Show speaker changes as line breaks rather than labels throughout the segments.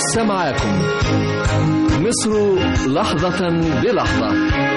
لسه معاكم مصر لحظة بلحظة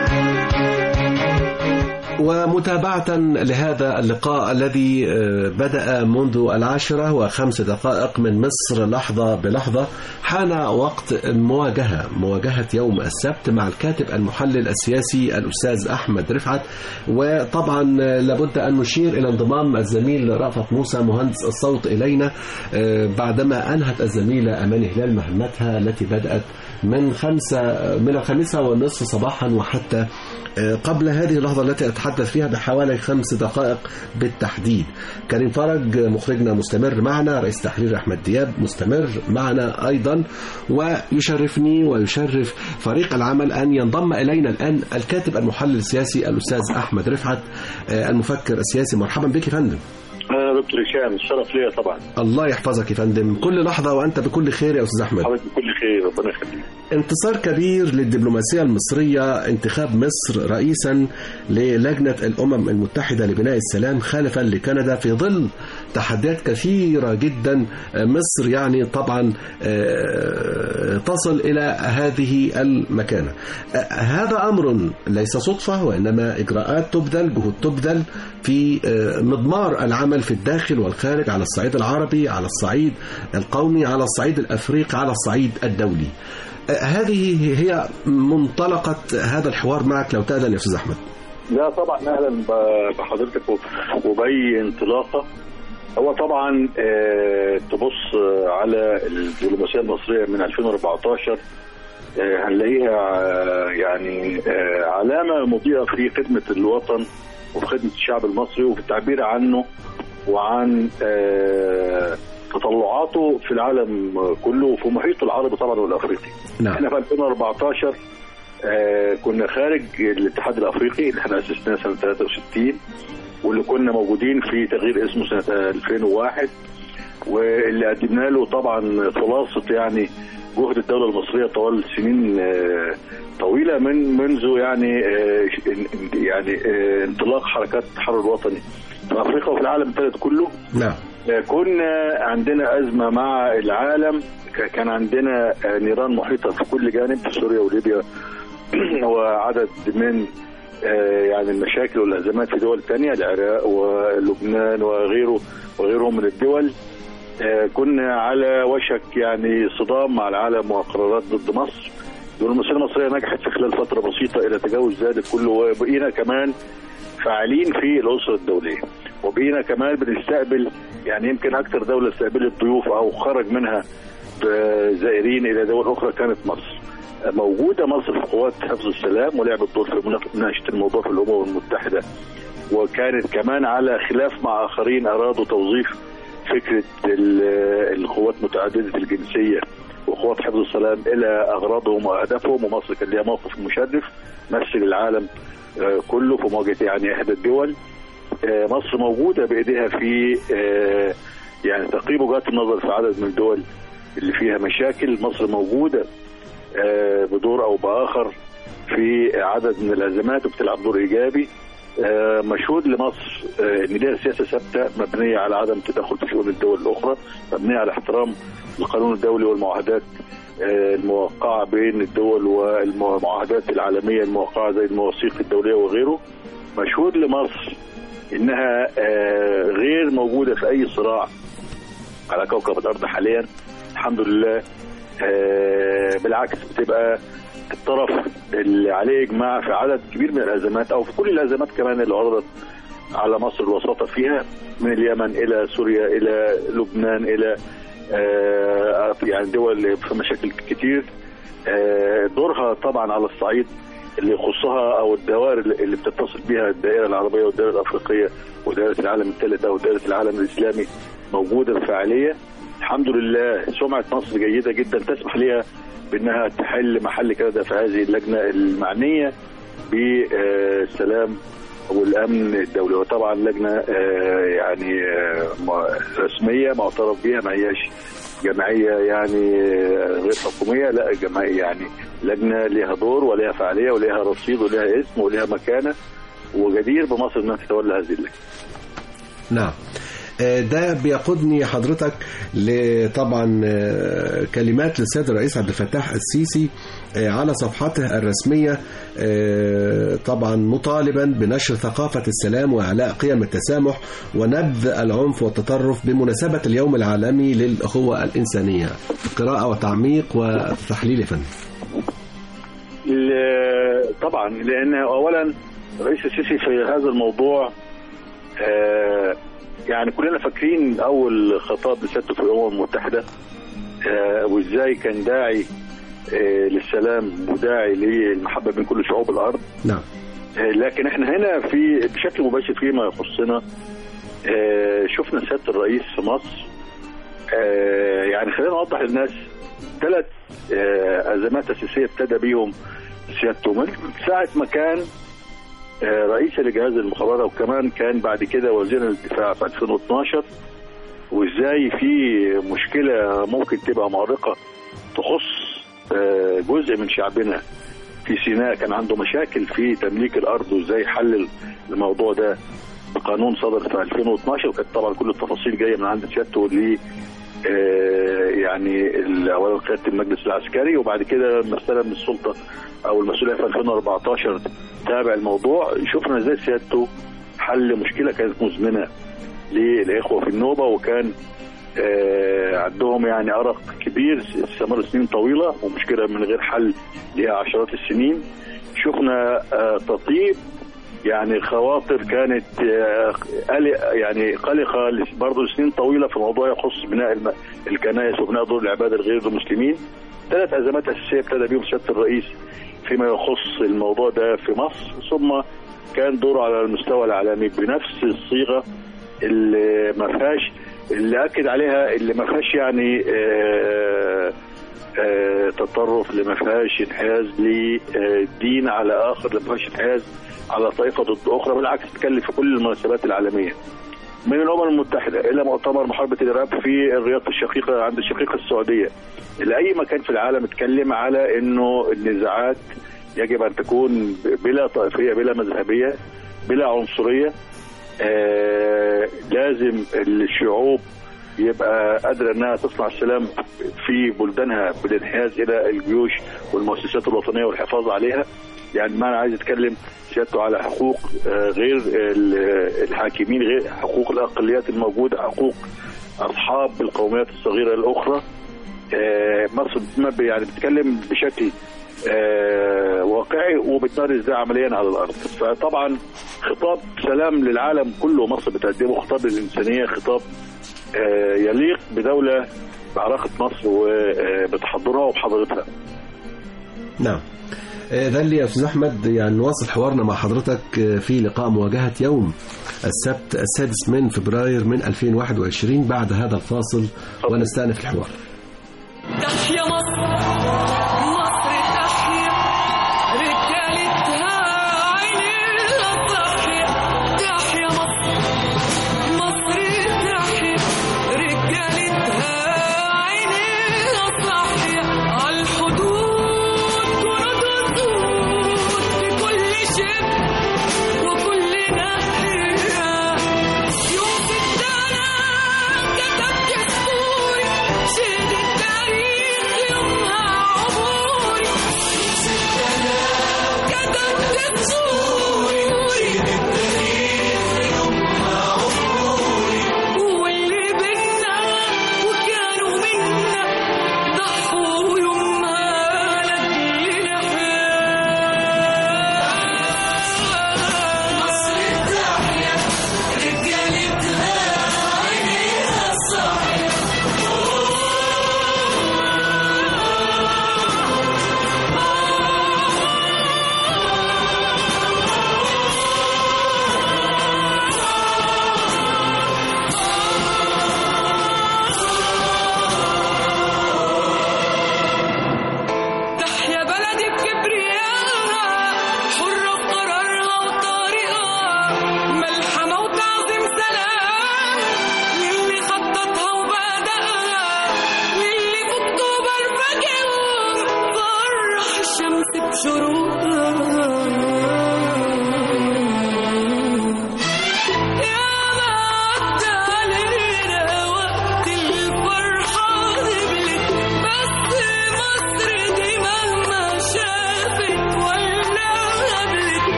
ومتابعة لهذا اللقاء الذي بدأ منذ العاشرة وخمس دقائق من مصر لحظة بلحظة حان وقت المواجهة مواجهة يوم السبت مع الكاتب المحلل السياسي الأستاذ أحمد رفعت وطبعا لابد أن نشير إلى انضمام الزميل رأفت موسى مهندس الصوت إلينا بعدما أنهت الزميلة أمان هلال مهمتها التي بدأت من خمسة من الخامسة والنصف صباحا وحتى قبل هذه اللحظة التي أتحدث فيها بحوالي خمس دقائق بالتحديد كريم فرج مخرجنا مستمر معنا رئيس تحرير أحمد دياب مستمر معنا أيضا ويشرفني ويشرف فريق العمل أن ينضم إلينا الآن الكاتب المحلل السياسي الأستاذ أحمد رفعت المفكر السياسي مرحبا بك يا فندم
انا دكتور هشام الشرف ليا طبعا
الله يحفظك يا فندم كل لحظة وأنت بكل خير يا أستاذ أحمد
حضرتك بكل خير ربنا يخليك
انتصار كبير للدبلوماسية المصرية انتخاب مصر رئيسا للجنة الأمم المتحدة لبناء السلام خلفا لكندا في ظل تحديات كثيرة جدا مصر يعني طبعا تصل إلى هذه المكانة هذا أمر ليس صدفة وإنما إجراءات تبذل جهود تبذل في مضمار العمل في الداخل والخارج على الصعيد العربي على الصعيد القومي على الصعيد الأفريقي على الصعيد الدولي هذه هي منطلقة هذا الحوار معك لو تأذن يا أستاذ أحمد
لا طبعا اهلا بحضرتك وباي انطلاقه هو طبعا آه تبص على الدبلوماسيه المصريه من 2014 آه هنلاقيها آه يعني علامه مضيئه في خدمه الوطن وفي خدمه الشعب المصري وفي التعبير عنه وعن تطلعاته في العالم كله وفي محيط العربي طبعا والافريقي.
نعم.
احنا في 2014 آه كنا خارج الاتحاد الافريقي اللي احنا اسسناه سنه 63 واللي كنا موجودين في تغيير اسمه سنه 2001 واللي قدمنا له طبعا خلاصه يعني جهد الدوله المصريه طوال سنين آه طويله من منذ يعني آه يعني انطلاق حركات التحرر الوطني في افريقيا وفي العالم الثالث كله
نعم
كنا عندنا ازمه مع العالم كان عندنا نيران محيطه في كل جانب في سوريا وليبيا وعدد من يعني المشاكل والازمات في دول ثانيه العراق ولبنان وغيره وغيرهم من الدول كنا على وشك يعني صدام مع العالم وقرارات ضد مصر الدبلوماسيه المصريه نجحت في خلال فتره بسيطه الى تجاوز ذلك كله وبقينا كمان فاعلين في الاسره الدوليه وبقينا كمان بنستقبل يعني يمكن اكثر دوله استقبلت ضيوف او خرج منها زائرين الى دول اخرى كانت مصر. موجوده مصر في قوات حفظ السلام ولعبت دور في مناقشه الموضوع في الامم المتحده وكانت كمان على خلاف مع اخرين ارادوا توظيف فكره القوات متعدده الجنسيه وقوات حفظ السلام الى اغراضهم واهدافهم ومصر كان ليها موقف مشرف مثل العالم كله في مواجهه يعني احدى الدول مصر موجوده بايديها في يعني تقييم وجهات النظر في عدد من الدول اللي فيها مشاكل مصر موجوده بدور او باخر في عدد من الازمات وبتلعب دور ايجابي مشهود لمصر ان ليها سياسه ثابته مبنيه على عدم التدخل في شؤون الدول الاخرى مبنيه على احترام القانون الدولي والمعاهدات الموقعه بين الدول والمعاهدات العالميه الموقعه زي المواثيق الدوليه وغيره مشهود لمصر انها غير موجوده في اي صراع على كوكب الارض حاليا الحمد لله بالعكس بتبقى الطرف اللي عليه اجماع في عدد كبير من الازمات او في كل الازمات كمان اللي عرضت على مصر الوساطه فيها من اليمن الى سوريا الى لبنان الى يعني دول في مشاكل كتير دورها طبعا على الصعيد اللي يخصها او الدوائر اللي بتتصل بها الدائره العربيه والدائره الافريقيه ودائره العالم الثالث او دائره العالم الاسلامي موجوده بفاعليه الحمد لله سمعه مصر جيده جدا تسمح لها بانها تحل محل كندا في هذه اللجنه المعنيه بالسلام والامن الدولي وطبعا لجنه يعني رسميه معترف بها ما هياش جمعيه يعني غير حكوميه لا جمعيه يعني لجنه لها دور ولها فعاليه ولها رصيد ولها اسم ولها مكانه وجدير بمصر انها تتولى هذه اللجنه.
نعم. آه، ده بيقودني حضرتك لطبعا آه، كلمات للسيد الرئيس عبد الفتاح السيسي آه، على صفحته الرسمية آه، طبعا مطالبا بنشر ثقافة السلام وإعلاء قيم التسامح ونبذ العنف والتطرف بمناسبة اليوم العالمي للأخوة الإنسانية قراءة وتعميق وتحليل يا فندم
ل- طبعا لان اولا الرئيس السيسي في هذا الموضوع آه، يعني كلنا فاكرين اول خطاب لسيادته في الامم المتحده آه، وازاي كان داعي آه، للسلام وداعي للمحبه بين كل شعوب الارض
نعم
آه، لكن احنا هنا في بشكل مباشر فيما يخصنا آه، شفنا سياده الرئيس في مصر آه، يعني خلينا نوضح للناس ثلاث آه، ازمات اساسيه ابتدى بيهم سيادته من ساعه ما كان آه، رئيس لجهاز المخابرات وكمان كان بعد كده وزير الدفاع في 2012 وازاي في مشكله ممكن تبقى مؤرقه تخص آه، جزء من شعبنا في سيناء كان عنده مشاكل في تمليك الارض وازاي حل الموضوع ده بقانون صدر في 2012 وكانت طبعا كل التفاصيل جايه من عند سيادته ل آه، يعني ال- اولا قياده المجلس العسكري وبعد كده لما استلم السلطه او المسؤوليه في 2014 تابع الموضوع شفنا ازاي سيادته حل مشكله كانت مزمنه للاخوه في النوبه وكان آه، عندهم يعني ارق كبير استمر سنين طويله ومشكله من غير حل لها عشرات السنين شفنا آه، تطيب يعني خواطر كانت آه، قلق- يعني قلقه برضه سنين طويله في موضوع يخص بناء الم- الكنائس وبناء دور العباده الغير المسلمين ثلاث ازمات اساسيه ابتدى بيهم سياده الرئيس فيما يخص الموضوع ده في مصر ثم كان دوره على المستوى العالمي بنفس الصيغه اللي ما فيهاش اللي اكد عليها اللي ما فيهاش يعني آه آه تطرف اللي ما فيهاش انحياز لدين على اخر اللي ما فيهاش انحياز على طائفه ضد اخرى بالعكس تتكلم في كل المناسبات العالميه من الامم المتحده الى مؤتمر محاربه الارهاب في الرياض الشقيقه عند الشقيقه السعوديه لاي مكان في العالم اتكلم على انه النزاعات يجب ان تكون بلا طائفيه بلا مذهبيه بلا عنصريه آه لازم الشعوب يبقى قادره انها تصنع السلام في بلدانها بالانحياز الى الجيوش والمؤسسات الوطنيه والحفاظ عليها يعني ما انا عايز اتكلم سيادته على حقوق آه، غير ال- الحاكمين غير حقوق الاقليات الموجوده حقوق اصحاب القوميات الصغيره الاخرى آه، مصر ما ب- يعني بتتكلم بشكل آه، واقعي وبتمارس ده عمليا على الارض فطبعا خطاب سلام للعالم كله مصر بتقدمه خطاب للانسانيه خطاب آه، يليق بدوله بعراقه مصر وبتحضرها وبحضارتها
نعم إذا لي يا أستاذ أحمد يعني نواصل حوارنا مع حضرتك آه، في لقاء مواجهة يوم السبت السادس من فبراير من 2021 بعد هذا الفاصل ونستأنف الحوار
تحيا مصر مصر تحيا رجالتها عينيها صاحية تحيا مصر مصر تحيا رجالتها عينيها صاحية عالحدود جنود وسود في كل شبر وكل ناحية يوم في الدار كتب دستوري شيل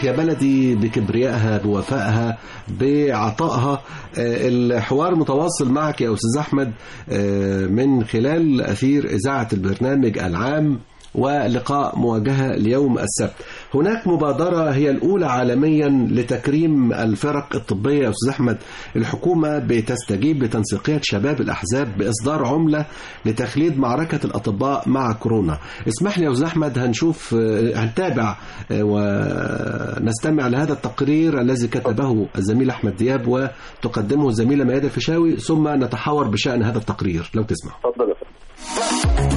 تحيا بلدي بكبريائها بوفائها بعطائها آه، الحوار متواصل معك يا أستاذ أحمد آه، من خلال أثير إذاعة البرنامج العام ولقاء مواجهة اليوم السبت هناك مبادرة هي الأولى عالميا لتكريم الفرق الطبية يا أستاذ أحمد الحكومة بتستجيب لتنسيقية شباب الأحزاب بإصدار عملة لتخليد معركة الأطباء مع كورونا اسمح لي يا أستاذ أحمد هنشوف آه، هنتابع آه، ونستمع لهذا التقرير الذي كتبه الزميل أحمد دياب وتقدمه الزميلة ميادة الفيشاوي ثم نتحاور بشأن هذا التقرير لو تسمح
اتفضل يا فندم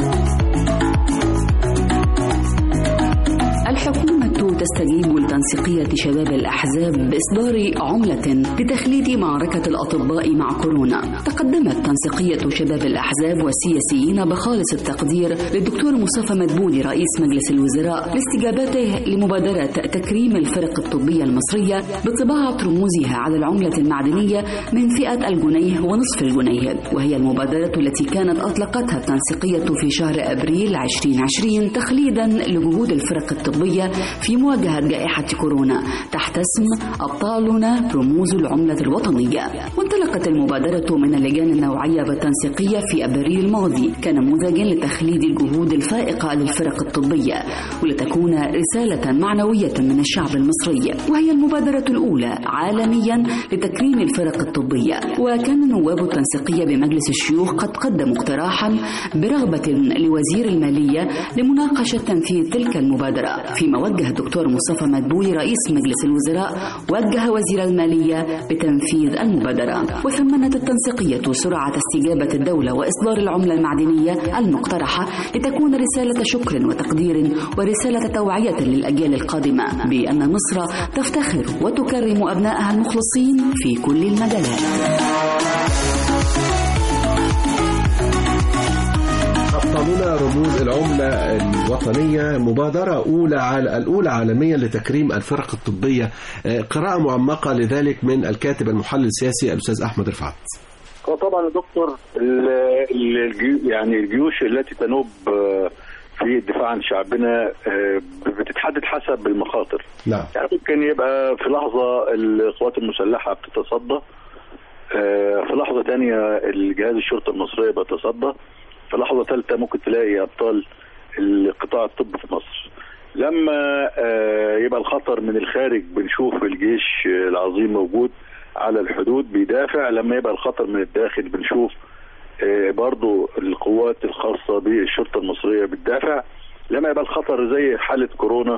الحكومة تستجيب لتنسيقية شباب الأحزاب بإصدار عملة لتخليد معركة الأطباء مع كورونا تقدمت تنسيقية شباب الأحزاب والسياسيين بخالص التقدير للدكتور مصطفى مدبولي رئيس مجلس الوزراء لاستجابته لمبادرة تكريم الفرق الطبية المصرية بطباعة رموزها على العملة المعدنية من فئة الجنيه ونصف الجنيه وهي المبادرة التي كانت أطلقتها التنسيقية في شهر أبريل 2020 تخليدا لجهود الفرق الطبية في مواجهة جائحة كورونا تحت اسم أبطالنا رموز العملة الوطنية وانطلقت المبادرة من اللجان النوعية بالتنسيقية في أبريل الماضي كنموذج لتخليد الجهود الفائقة للفرق الطبية ولتكون رسالة معنوية من الشعب المصري وهي المبادرة الأولى عالميا لتكريم الفرق الطبية وكان نواب التنسيقية بمجلس الشيوخ قد قدموا اقتراحا برغبة لوزير المالية لمناقشة تنفيذ تلك المبادرة فيما وجه الدكتور مصطفى مدبولي رئيس مجلس الوزراء وجه وزير المالية بتنفيذ المبادرة وثمنت التنسيقية سرعة استجابة الدولة وإصدار العملة المعدنية المقترحة لتكون رسالة شكر وتقدير ورسالة توعية للأجيال القادمة بأن مصر تفتخر وتكرم أبنائها المخلصين في كل المجالات
أبطالنا رموز العملة الوطنية مبادرة أولى عال... الأولى عالميا لتكريم الفرق الطبية آه، قراءة معمقة لذلك من الكاتب المحلل السياسي الأستاذ أحمد رفعت
هو طبعا يا دكتور ال- ال- الجيو- يعني الجيوش التي تنوب آه، في الدفاع عن شعبنا آه، بتتحدد حسب المخاطر
نعم
يعني ممكن يبقى في لحظة القوات المسلحة بتتصدى آه، في لحظة تانية الجهاز الشرطة المصرية بيتصدى في لحظة ثالثة ممكن تلاقي أبطال القطاع الطب في مصر لما آه، يبقى الخطر من الخارج بنشوف الجيش العظيم موجود على الحدود بيدافع لما يبقى الخطر من الداخل بنشوف آه، برضو القوات الخاصة بالشرطة المصرية بتدافع لما يبقى الخطر زي حالة كورونا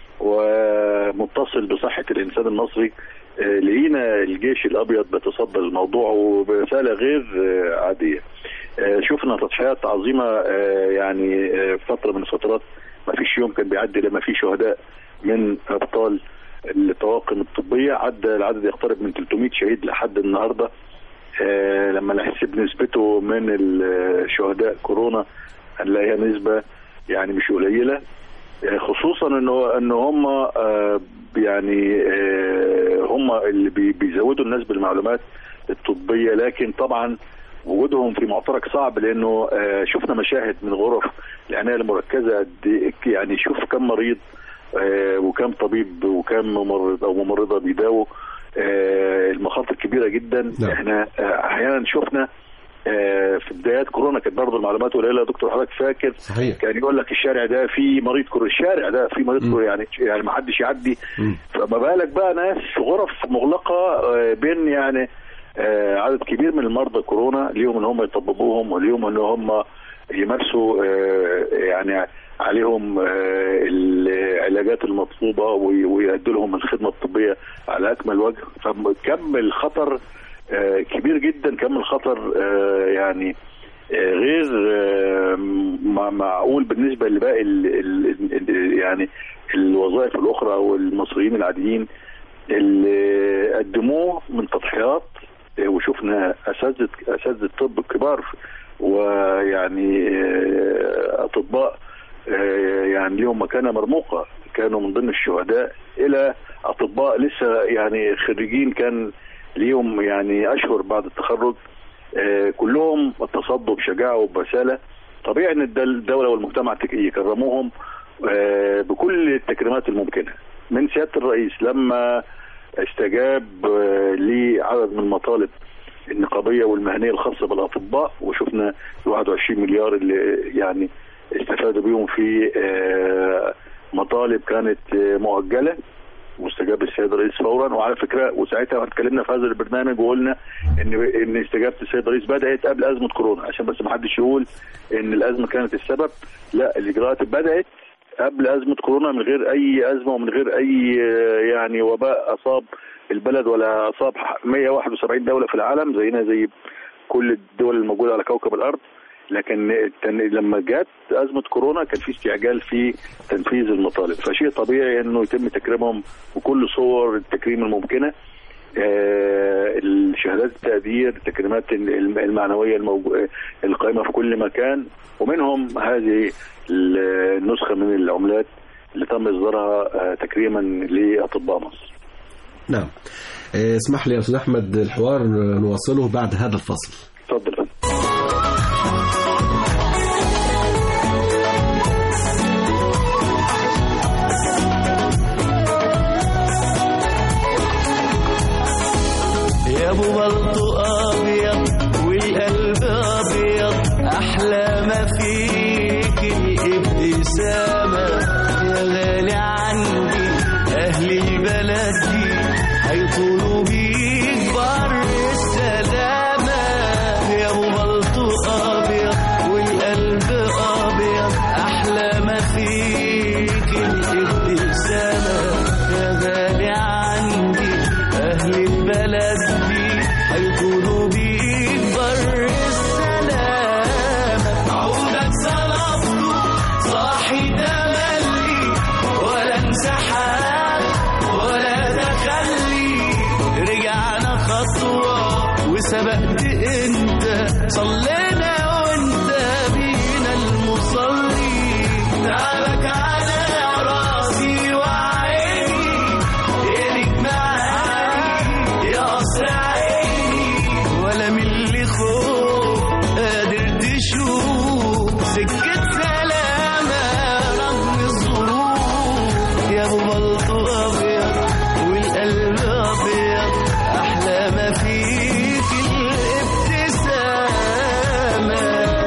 ومتصل بصحة الإنسان المصري آه، لقينا الجيش الأبيض بيتصدى الموضوع وبرسالة غير آه، عادية آه، شفنا تضحيات عظيمة آه، يعني آه، فترة من الفترات ما فيش يوم كان بيعدي لما في شهداء من أبطال الطواقم الطبية عدى العدد يقترب من 300 شهيد لحد النهاردة آه، لما نحسب نسبته من الشهداء كورونا هنلاقيها نسبة يعني مش قليلة آه، خصوصا انه ان هم آه، يعني آه، هم اللي بي- بيزودوا الناس بالمعلومات الطبيه لكن طبعا وجودهم في معترك صعب لانه آه، شفنا مشاهد من غرف العنايه المركزه قد إيه- يعني شوف كم مريض آه، وكم طبيب وكم ممرض او ممرضه بيداووا آه، المخاطر كبيره جدا
نعم.
احنا آه، احيانا شفنا آه، في بدايات كورونا كانت برضه المعلومات قليله يا دكتور حضرتك فاكر
صحيح
كان يقول لك الشارع ده فيه مريض كورونا الشارع ده فيه مريض
مم.
كورونا يعني يعني ما حدش يعدي
مم.
فما بالك بقى ناس في غرف مغلقه آه، بين يعني آه، عدد كبير من المرضى كورونا ليهم ان هم يطببوهم وليهم ان هم يمارسوا آه، يعني عليهم آه، العلاجات المطلوبه وي- ويأدوا لهم الخدمه الطبيه على اكمل وجه فكم الخطر آه، كبير جدا كم الخطر آه، يعني آه، غير آه، مع- معقول بالنسبه لباقي ال ال ال يعني الوظائف الاخرى والمصريين العاديين اللي قدموه من تضحيات آه، وشفنا اساتذه اساتذه الطب الكبار ويعني آه، اطباء آه، يعني ليهم مكانه مرموقه كانوا من ضمن الشهداء الى اطباء لسه يعني خريجين كان ليهم يعني اشهر بعد التخرج آه، كلهم تصدوا بشجاعه وبساله طبيعي ان الد- الدوله والمجتمع تك- يكرموهم آه، بكل التكريمات الممكنه من سياده الرئيس لما استجاب آه، لعدد من المطالب النقابيه والمهنيه الخاصه بالاطباء وشفنا ال 21 مليار اللي يعني استفادوا بيهم في آه، مطالب كانت آه، مؤجله واستجاب السيد الرئيس فورا وعلى فكره وساعتها اتكلمنا في هذا البرنامج وقلنا ان ان استجابه السيد الرئيس بدات قبل ازمه كورونا عشان بس ما حدش يقول ان الازمه كانت السبب لا الاجراءات بدات قبل ازمه كورونا من غير اي ازمه ومن غير اي آه، يعني وباء اصاب البلد ولا اصاب 171 دوله في العالم زينا زي كل الدول الموجوده على كوكب الارض لكن التن- لما جت ازمه كورونا كان في استعجال في تنفيذ المطالب فشيء طبيعي انه يتم تكريمهم بكل صور التكريم الممكنه آه، الشهادات التقدير التكريمات الم- المعنويه الموجو- القائمه في كل مكان ومنهم هذه النسخه من العملات اللي تم اصدارها آه، تكريما لاطباء مصر.
نعم آه، اسمح لي يا أستاذ أحمد الحوار آه، نواصله بعد هذا الفصل
اتفضل
يا ابو بلطو ابيض والقلب ابيض احلى ما فيك الابتسامه يا غالي عندي اهل البلد دي هيطولوا بيك بر السلامه يا ابو بلطو ابيض والقلب ابيض احلى ما فيك الابتسامه يا غالي عندي اهل البلد دي هيكونوا بيك بر السلامه عودك صلبته صاحي تملي ولا انسحاب ولا تخلي رجعنا خطوه وسبقت انت صلينا وانت بينا المصلي تعبك على راسي وعيني ايدك معاي يا قصر عيني ولا من اللي خوف قادر تشوف سكة سلامة رغم الظروف يا ابو بلطو ابيض والقلب ابيض احلى ما فيك الابتسامة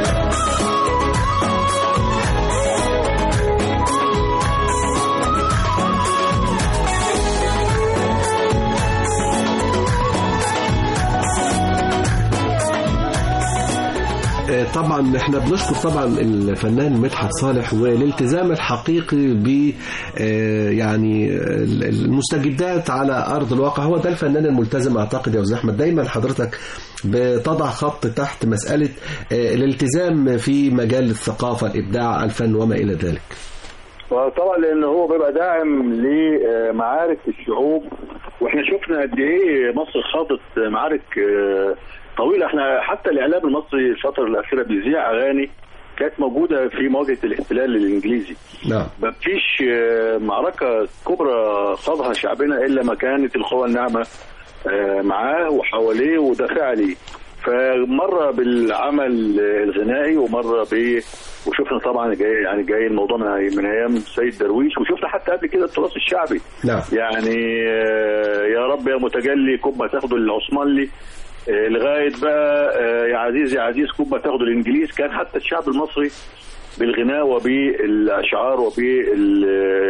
آه، طبعا احنا بنشكر طبعا الفنان مدحت صالح والالتزام الحقيقي ب آه، يعني ال- المستجدات على ارض الواقع هو ده الفنان الملتزم اعتقد يا استاذ احمد دايما حضرتك بتضع خط تحت مساله آه، الالتزام في مجال الثقافه الابداع الفن وما الى ذلك
طبعا لان هو بيبقى داعم لمعارك الشعوب واحنا شفنا قد ايه مصر خاضت معارك آه، طويله احنا حتى الاعلام المصري الفتره الاخيره بيذيع اغاني كانت موجوده في مواجهه الاحتلال الانجليزي
نعم
ما فيش آه، معركة كبرى خاضها شعبنا إلا ما كانت القوى الناعمة آه، معاه وحواليه ودافع ليه فمرة بالعمل آه، الغنائي ومرة ب وشفنا طبعا جاي يعني جاي الموضوع من من ايام سيد درويش وشفنا حتى قبل كده التراث الشعبي
نعم
يعني آه، يا رب يا متجلي كوب ما تاخده العثمانلي آه، لغايه بقى آه، يا عزيز يا عزيز كوب ما تاخده الانجليز كان حتى الشعب المصري بالغناء وبالاشعار وبال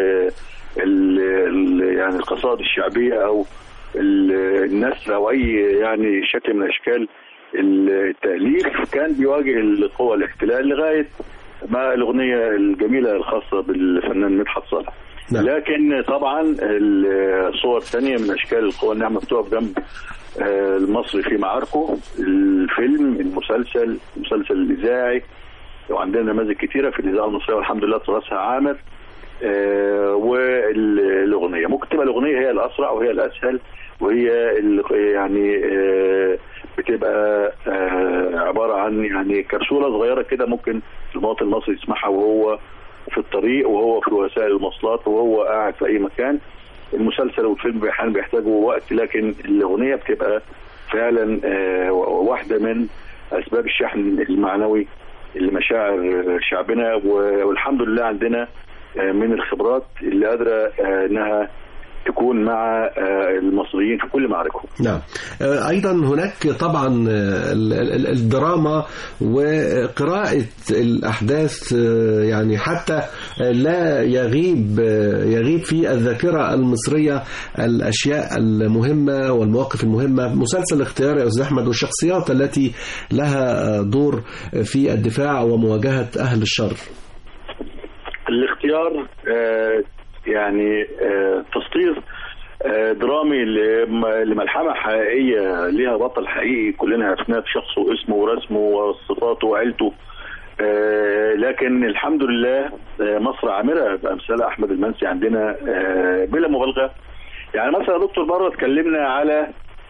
ال- ال- يعني القصائد الشعبيه او ال- النثر او اي يعني شكل من اشكال التاليف كان بيواجه القوى الاحتلال لغايه ما الاغنيه الجميله الخاصه بالفنان مدحت صالح
نعم.
لكن طبعا الصور ثانيه من اشكال القوى الناعمه بتقف جنب آه، المصري في معاركه الفيلم المسلسل المسلسل الاذاعي وعندنا نماذج كتيره في الاذاعه المصريه والحمد لله تراثها عامر آه، والاغنيه ممكن تبقى الاغنيه هي الاسرع وهي الاسهل وهي ال- يعني آه، بتبقى آه، عباره عن يعني كبسوله صغيره كده ممكن المواطن المصري يسمعها وهو في الطريق وهو في وسائل المواصلات وهو قاعد في اي مكان المسلسل والفيلم احيانا بيحتاجوا وقت لكن الاغنيه بتبقى فعلا آه، واحده من اسباب الشحن المعنوي لمشاعر شعبنا و- والحمد لله عندنا آه، من الخبرات اللي قادره آه، انها تكون مع آه، المصريين في كل معاركهم
نعم آه، أيضا هناك طبعا آه، ال- ال- الدراما وقراءة الأحداث آه، يعني حتى آه، لا يغيب آه، يغيب في الذاكرة المصرية الأشياء المهمة والمواقف المهمة مسلسل اختيار يا أستاذ أحمد والشخصيات التي لها آه، دور في الدفاع ومواجهة أهل الشر
الاختيار آه، يعني آه، تسطير آه، درامي لم- لملحمة حقيقية ليها بطل حقيقي كلنا عرفناه بشخصه واسمه ورسمه وصفاته وعيلته آه، لكن الحمد لله آه، مصر عامرة بأمثال أحمد المنسي عندنا آه، بلا مبالغة يعني مثلا يا دكتور مرة اتكلمنا على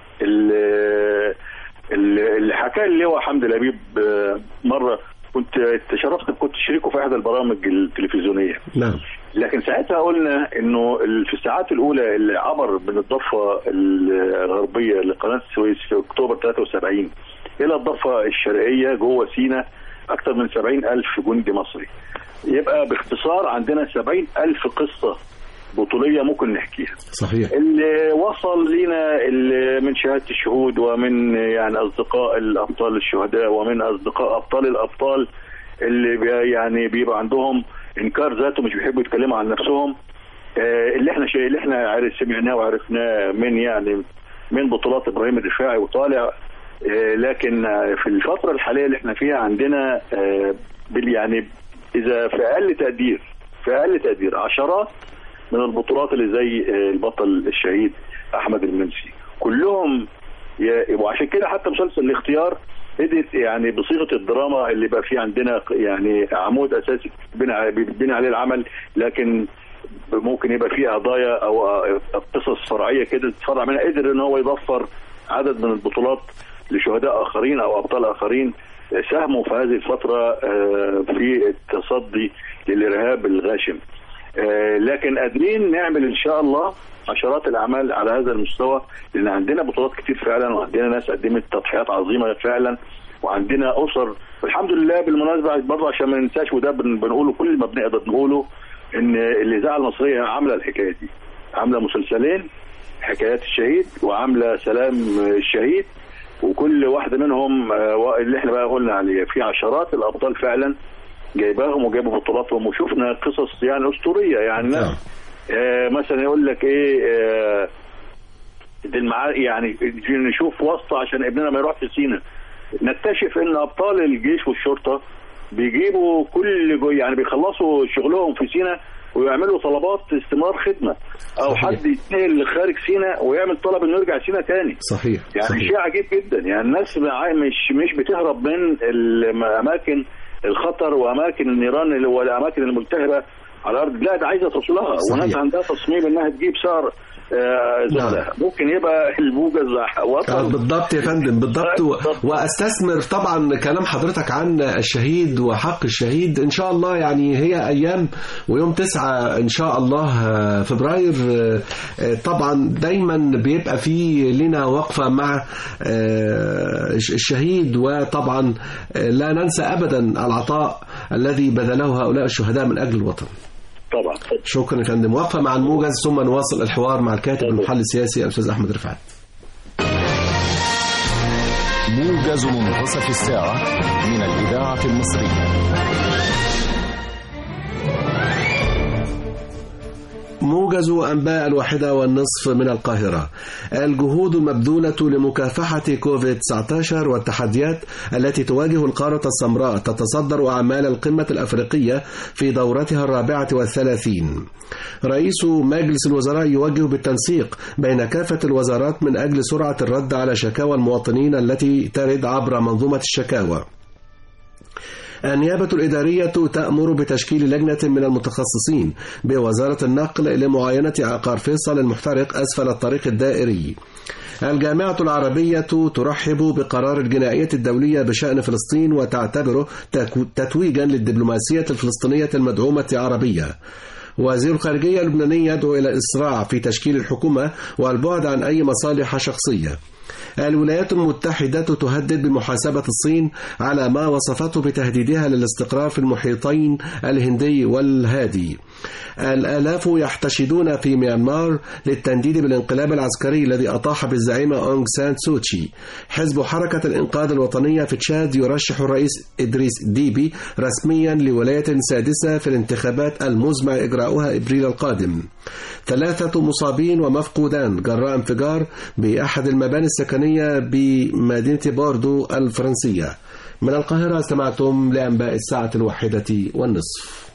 ال- ال- اللي حكى لي هو حمد لبيب آه، مرة كنت تشرفت كنت شريكه في احدى البرامج التلفزيونيه
نعم
لكن ساعتها قلنا انه ال- في الساعات الاولى اللي عبر من الضفه الغربيه لقناه السويس في اكتوبر 73 الى الضفه الشرقيه جوه سيناء اكثر من 70 الف جندي مصري يبقى باختصار عندنا 70 الف قصه بطوليه ممكن نحكيها
صحيح
اللي وصل لنا اللي من شهاده الشهود ومن يعني اصدقاء الابطال الشهداء ومن اصدقاء ابطال الابطال اللي بي يعني بيبقى عندهم انكار ذاته مش بيحبوا يتكلموا عن نفسهم آه، اللي احنا شيء اللي احنا عرف سمعناه وعرفناه من يعني من بطولات ابراهيم الرفاعي وطالع آه، لكن آه، في الفتره الحاليه اللي احنا فيها عندنا آه، بال- يعني اذا في اقل تقدير في اقل تقدير عشرات من البطولات اللي زي آه، البطل الشهيد احمد المنسي كلهم ي- وعشان كده حتى مسلسل الاختيار قدرت يعني بصيغه الدراما اللي بقى فيه عندنا يعني عمود اساسي بنى بيبني عليه العمل لكن ممكن يبقى فيه قضايا او آه، قصص فرعيه كده تتفرع منها قدر ان هو يضفر عدد من البطولات لشهداء اخرين او ابطال اخرين ساهموا في هذه الفتره آه، في التصدي للارهاب الغاشم آه، لكن قادرين نعمل ان شاء الله عشرات الاعمال على هذا المستوى لان عندنا بطولات كتير فعلا وعندنا ناس قدمت تضحيات عظيمه فعلا وعندنا اسر والحمد لله بالمناسبه برضه عشان ما ننساش وده بن- بنقوله كل ما بنقدر نقوله ان الاذاعه المصريه عامله الحكايه دي عامله مسلسلين حكايات الشهيد وعامله سلام الشهيد وكل واحده منهم آه، اللي احنا بقى قلنا عليه في عشرات الابطال فعلا جايباهم وجابوا بطولاتهم وشفنا قصص يعني اسطوريه يعني
نعم.
ناس آه مثلا يقول لك ايه آه دي المعا... يعني نشوف واسطه عشان ابننا ما يروحش سينا نكتشف ان ابطال الجيش والشرطه بيجيبوا كل جو يعني بيخلصوا شغلهم في سينا ويعملوا طلبات استمرار خدمه او
صحيح.
حد يتنقل لخارج سينا ويعمل طلب انه يرجع سينا تاني
صحيح
يعني
صحيح
شيء عجيب جدا يعني الناس مع- مش مش بتهرب من الاماكن الخطر واماكن النيران اللي- والاماكن الملتهبه على الارض لا ده عايزه توصلها
صحيح.
وناس عندها تصميم انها تجيب سعر آه، زغلة. ممكن يبقى الموجز
آه،
وصل
بالضبط يا فندم بالضبط و...
بالضبط.
واستثمر طبعا كلام حضرتك عن الشهيد وحق الشهيد ان شاء الله يعني هي ايام ويوم تسعة ان شاء الله آه، فبراير آه، آه، طبعا دايما بيبقى في لنا وقفة مع آه، الشهيد وطبعا آه، لا ننسى ابدا العطاء الذي بذله هؤلاء الشهداء من اجل الوطن
طبعا
شكرا يا فندم وقفة مع الموجز ثم نواصل الحوار مع الكاتب المحلل السياسي الاستاذ احمد رفعت
موجز منتصف الساعة من الإذاعة المصرية
موجز أنباء الواحدة والنصف من القاهرة الجهود المبذولة لمكافحة كوفيد-19 والتحديات التي تواجه القارة السمراء تتصدر أعمال القمة الأفريقية في دورتها الرابعة والثلاثين رئيس مجلس الوزراء يوجه بالتنسيق بين كافة الوزارات من أجل سرعة الرد على شكاوى المواطنين التي ترد عبر منظومة الشكاوى النيابة الإدارية تأمر بتشكيل لجنة من المتخصصين بوزارة النقل لمعاينة عقار فيصل المحترق أسفل الطريق الدائري الجامعة العربية ترحب بقرار الجنائية الدولية بشأن فلسطين وتعتبره تكو- تتويجا للدبلوماسية الفلسطينية المدعومة عربية وزير الخارجية اللبناني يدعو إلى الإسراع في تشكيل الحكومة والبعد عن أي مصالح شخصية الولايات المتحدة تهدد بمحاسبة الصين على ما وصفته بتهديدها للاستقرار في المحيطين الهندي والهادي الآلاف يحتشدون في ميانمار للتنديد بالانقلاب العسكري الذي أطاح بالزعيمة أونغ سان سوتشي حزب حركة الإنقاذ الوطنية في تشاد يرشح الرئيس إدريس ديبي رسميا لولاية سادسة في الانتخابات المزمع إجراؤها إبريل القادم ثلاثة مصابين ومفقودان جراء انفجار بأحد المباني السكنية بمدينة بوردو الفرنسية من القاهرة استمعتم لأنباء الساعة الواحدة والنصف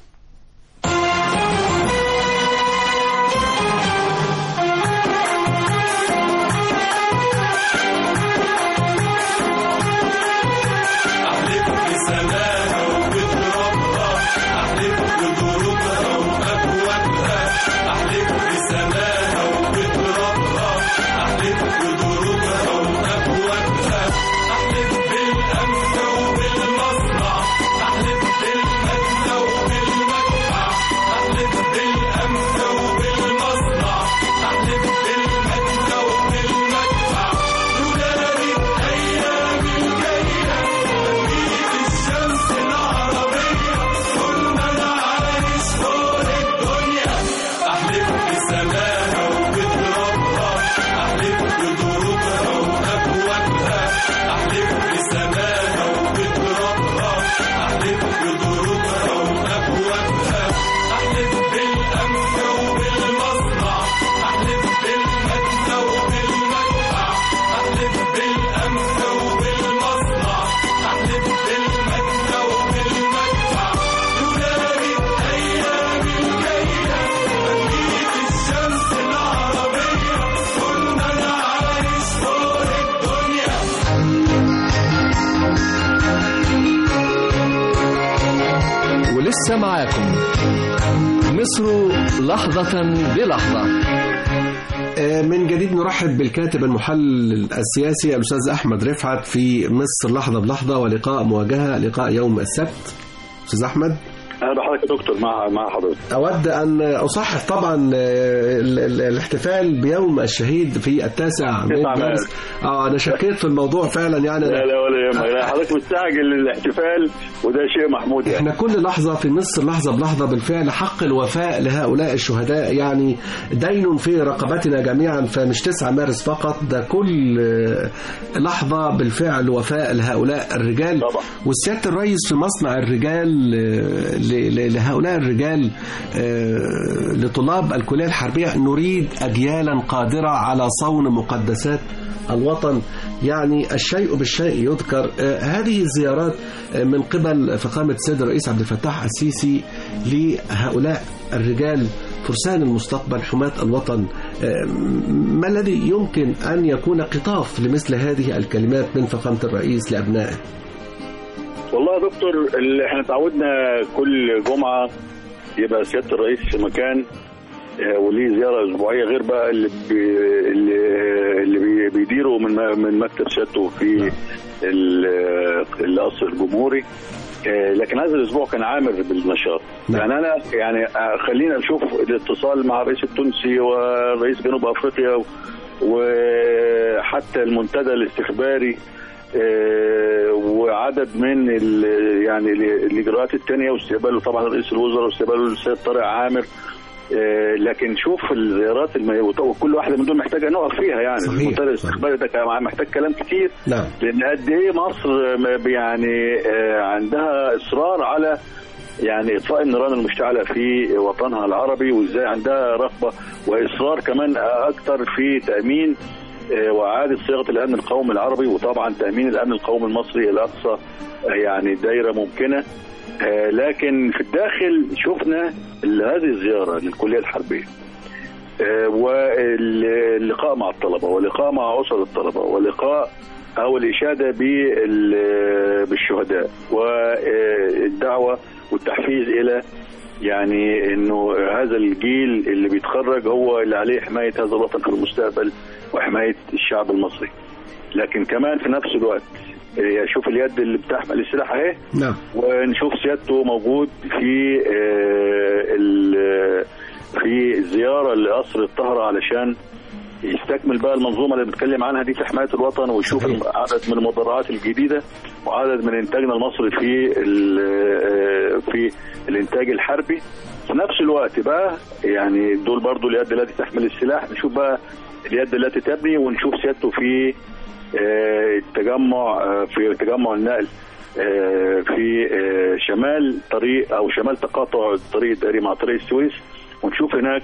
أحلف بسماها وبترابها أحلف بجروبها وأكوابها أحلف بسماها وبترابها أحلف بجروبها وأكوابها أحلف بالأمن وبالمصنع أحلف بالمدنة وبالمدفع أحلف بالأمن وبالمصنع أحلف بالمدنة وبالمدفع تداري أيام الجاية تميل الشمس العربية طول ما أنا عايش فوق الدنيا أحلف بسماها وبترابها أحلف بدروبها وأكوابها أحلف بسماها وبترابها أحلف بدروبها وأكوابها أحلف بالأمن وبالمصنع أحلف بالمدنة وبالمدفع أحلف بالأمن وبالمصنع أحلف بالمدنة وبالمدفع تداري أيام الجاية تميل الشمس العربية طول ما أنا عايش فوق الدنيا
ولسه معاكم مصر لحظة بلحظة
آه، من جديد نرحب بالكاتب المحلل السياسي الأستاذ أحمد رفعت في مصر لحظة بلحظة ولقاء مواجهة لقاء يوم السبت أستاذ أحمد
اهلا بحضرتك يا دكتور مع مع حضرتك
أود أن أصحح طبعا آه، ال- ال- الاحتفال بيوم الشهيد في التاسع من
تسعة
مارس اه أنا شكيت في الموضوع فعلا يعني
لا لا ولا يهمك لا، حضرتك مستعجل للاحتفال وده شيء محمود يعني
احنا كل لحظة في مصر لحظة بلحظة بالفعل حق الوفاء لهؤلاء الشهداء يعني دين في رقبتنا جميعا فمش 9 مارس فقط ده كل آه، لحظة بالفعل وفاء لهؤلاء الرجال
طبعا.
والسيادة الرئيس في مصنع الرجال آه، ل- ل- لهؤلاء الرجال آه، لطلاب الكلية الحربية نريد أجيالا قادرة على صون مقدسات الوطن يعني الشيء بالشيء يذكر آه، هذه الزيارات آه، من قبل فخامة السيد الرئيس عبد الفتاح السيسي لهؤلاء الرجال فرسان المستقبل حماة الوطن آه، ما الذي يمكن أن يكون قطاف لمثل هذه الكلمات من فخامة الرئيس لأبنائه
والله يا دكتور اللي احنا تعودنا كل جمعه يبقى سياده الرئيس في مكان آه، وليه زياره اسبوعيه غير بقى اللي بي اللي, اللي بي بيديره من م- من مكتب سيادته في ال- القصر الجمهوري آه، لكن هذا الاسبوع كان عامر بالنشاط
نعم.
يعني انا يعني آه، خلينا نشوف الاتصال مع الرئيس التونسي ورئيس جنوب افريقيا وحتى المنتدى الاستخباري آه، وعدد من ال- يعني ال- الاجراءات الثانيه واستقباله طبعا رئيس الوزراء واستقباله السيد طارق عامر آه، لكن شوف الزيارات المي... وكل واحده من دول محتاجه نقف فيها يعني
صحيح.
المنتدى الاستخباري ده كان محتاج كلام كتير
نعم
لان قد ايه مصر م- يعني آه، عندها اصرار على يعني اطفاء النيران المشتعله في وطنها العربي وازاي عندها رغبه واصرار كمان اكثر في تامين آه، واعاده صياغه الامن القومي العربي وطبعا تامين الامن القومي المصري الى اقصى آه، يعني دايره ممكنه آه، لكن في الداخل شفنا ال- هذه الزياره للكليه الحربيه آه، واللقاء مع الطلبه ولقاء مع اسر الطلبه ولقاء او الاشاده بال- بالشهداء والدعوه والتحفيز الى يعني انه هذا الجيل اللي بيتخرج هو اللي عليه حمايه هذا الوطن في المستقبل وحمايه الشعب المصري لكن كمان في نفس الوقت آه، شوف اليد اللي بتحمل السلاح اهي
نعم
ونشوف سيادته موجود في آه، ال- في زياره لقصر الطهره علشان يستكمل بقى المنظومه اللي بنتكلم عنها دي في حمايه الوطن ويشوف
صحيح.
عدد من المدرعات الجديده وعدد من انتاجنا المصري في ال- آه، في الانتاج الحربي في نفس الوقت بقى يعني دول برضو اليد التي تحمل السلاح نشوف بقى اليد التي تبني ونشوف سيادته في آه، التجمع آه، في تجمع النقل آه، في آه، شمال طريق او شمال تقاطع الطريق الدائري مع طريق السويس ونشوف هناك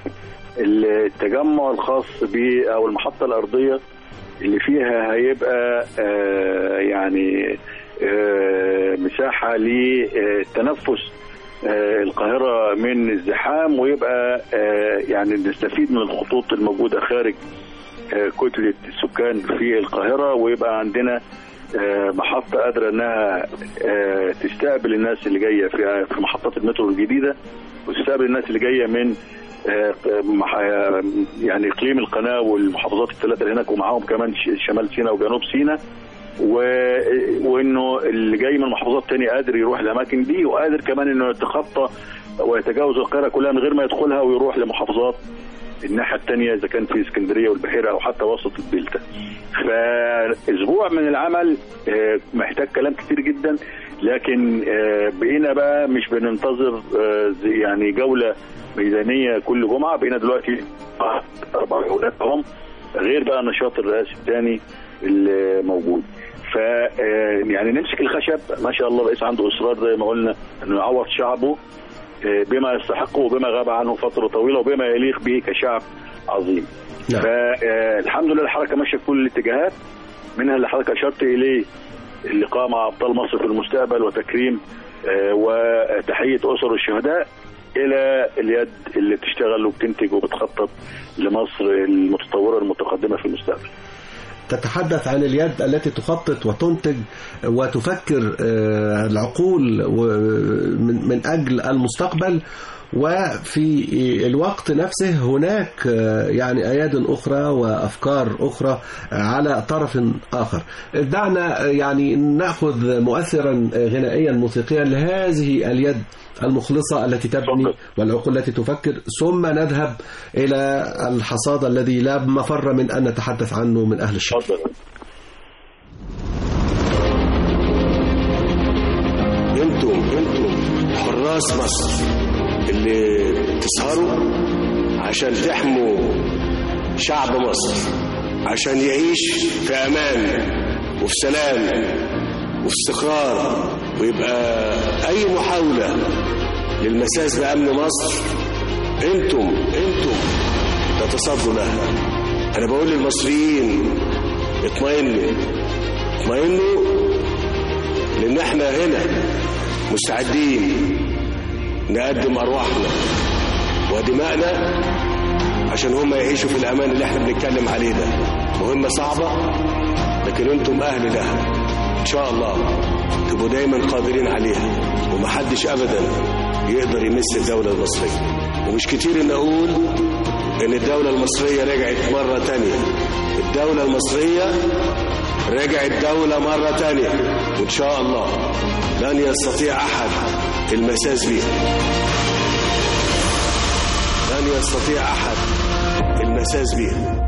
التجمع الخاص ب او المحطه الارضيه اللي فيها هيبقى آه، يعني آه، مساحه للتنفس آه، القاهره من الزحام ويبقى آه، يعني نستفيد من الخطوط الموجوده خارج آه، كتله السكان في القاهره ويبقى عندنا آه، محطه قادره انها آه، تستقبل الناس اللي جايه في في محطات المترو الجديده وتستقبل الناس اللي جايه من آه، مح- آه، يعني اقليم القناه والمحافظات الثلاثه اللي هناك ومعاهم كمان ش- شمال سيناء وجنوب سيناء و- وانه اللي جاي من محافظات تانية قادر يروح الاماكن دي وقادر كمان انه يتخطى ويتجاوز القاهره كلها من غير ما يدخلها ويروح لمحافظات الناحيه الثانيه اذا كان في اسكندريه والبحيره او حتى وسط الدلتا. فاسبوع من العمل آه، محتاج كلام كتير جدا لكن آه، بقينا بقى مش بننتظر آه، زي- يعني جوله ميدانيه كل جمعه بقينا دلوقتي اربع جولات هم غير بقى النشاط الرئاسي الثاني اللي موجود. ف آه، يعني نمسك الخشب ما شاء الله الرئيس عنده اصرار زي ما قلنا انه يعوض شعبه آه، بما يستحقه وبما غاب عنه فتره طويله وبما يليق به كشعب عظيم.
نعم.
فالحمد لله الحركه ماشيه في كل الاتجاهات منها اللي حضرتك اشرت اليه اللقاء مع ابطال مصر في المستقبل وتكريم آه، وتحيه اسر الشهداء الى اليد اللي بتشتغل وبتنتج وبتخطط لمصر المتطوره المتقدمه في المستقبل.
تتحدث عن اليد التي تخطط وتنتج وتفكر آه، العقول و- من من أجل المستقبل وفي الوقت نفسه هناك آه، يعني أياد أخرى وأفكار أخرى على طرف آخر دعنا آه، يعني نأخذ مؤثرا آه، غنائيا موسيقيا لهذه اليد المخلصة التي تبني
تفضل.
والعقول التي تفكر ثم نذهب إلى الحصاد الذي لا مفر من أن نتحدث عنه من أهل الشر
اتفضل.
انتم انتم حراس مصر اللي تسهروا عشان تحموا شعب مصر عشان يعيش في امان وفي سلام وفي استقرار ويبقى اي محاوله للمساس بامن مصر انتم انتم تتصدوا لها انا بقول للمصريين اطمئنوا اطمئنوا لان احنا هنا مستعدين نقدم ارواحنا ودماءنا عشان هم يعيشوا في الامان اللي احنا بنتكلم عليه ده مهمه صعبه لكن انتم اهل لها ان شاء الله تبقوا دايما قادرين عليها ومحدش ابدا يقدر يمس الدوله المصريه ومش كتير ان اقول ان الدوله المصريه رجعت مره تانية الدوله المصريه رجعت دولة مرة تانية وإن شاء الله لن يستطيع أحد المساس بها لن يستطيع أحد المساس بها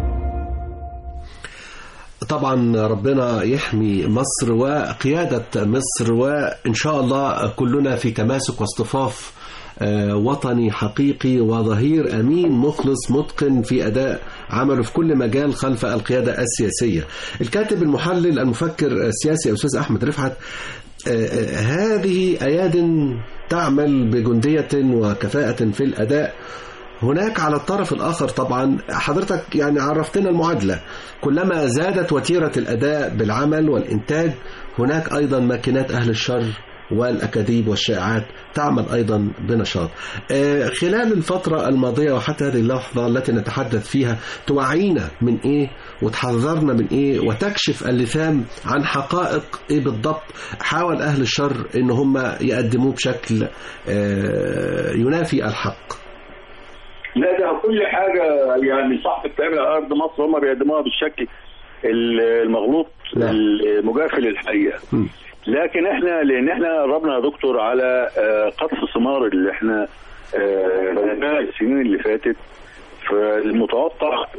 طبعا ربنا يحمي مصر وقيادة مصر وإن شاء الله كلنا في تماسك واصطفاف آه، وطني حقيقي وظهير أمين مخلص متقن في أداء عمله في كل مجال خلف القيادة السياسية الكاتب المحلل المفكر السياسي أستاذ أحمد رفعت آه، آه، هذه أياد تعمل بجندية وكفاءة في الأداء هناك على الطرف الآخر طبعا حضرتك يعني عرفتنا المعادلة كلما زادت وتيرة الأداء بالعمل والإنتاج هناك أيضا ماكينات أهل الشر والأكاذيب والشائعات تعمل أيضا بنشاط آه، خلال الفترة الماضية وحتى هذه اللحظة التي نتحدث فيها توعينا من إيه وتحذرنا من إيه وتكشف اللثام عن حقائق إيه بالضبط حاول أهل الشر إن هم يقدموه بشكل آه، ينافي الحق
لا ده كل حاجه يعني صح بتتعمل على ارض مصر هم بيقدموها بالشكل المغلوط
نعم.
المجافي للحقيقه
م.
لكن احنا لان احنا قربنا يا دكتور على آه، قطف ثمار اللي احنا آه، بدأناها السنين اللي فاتت فالمتوقع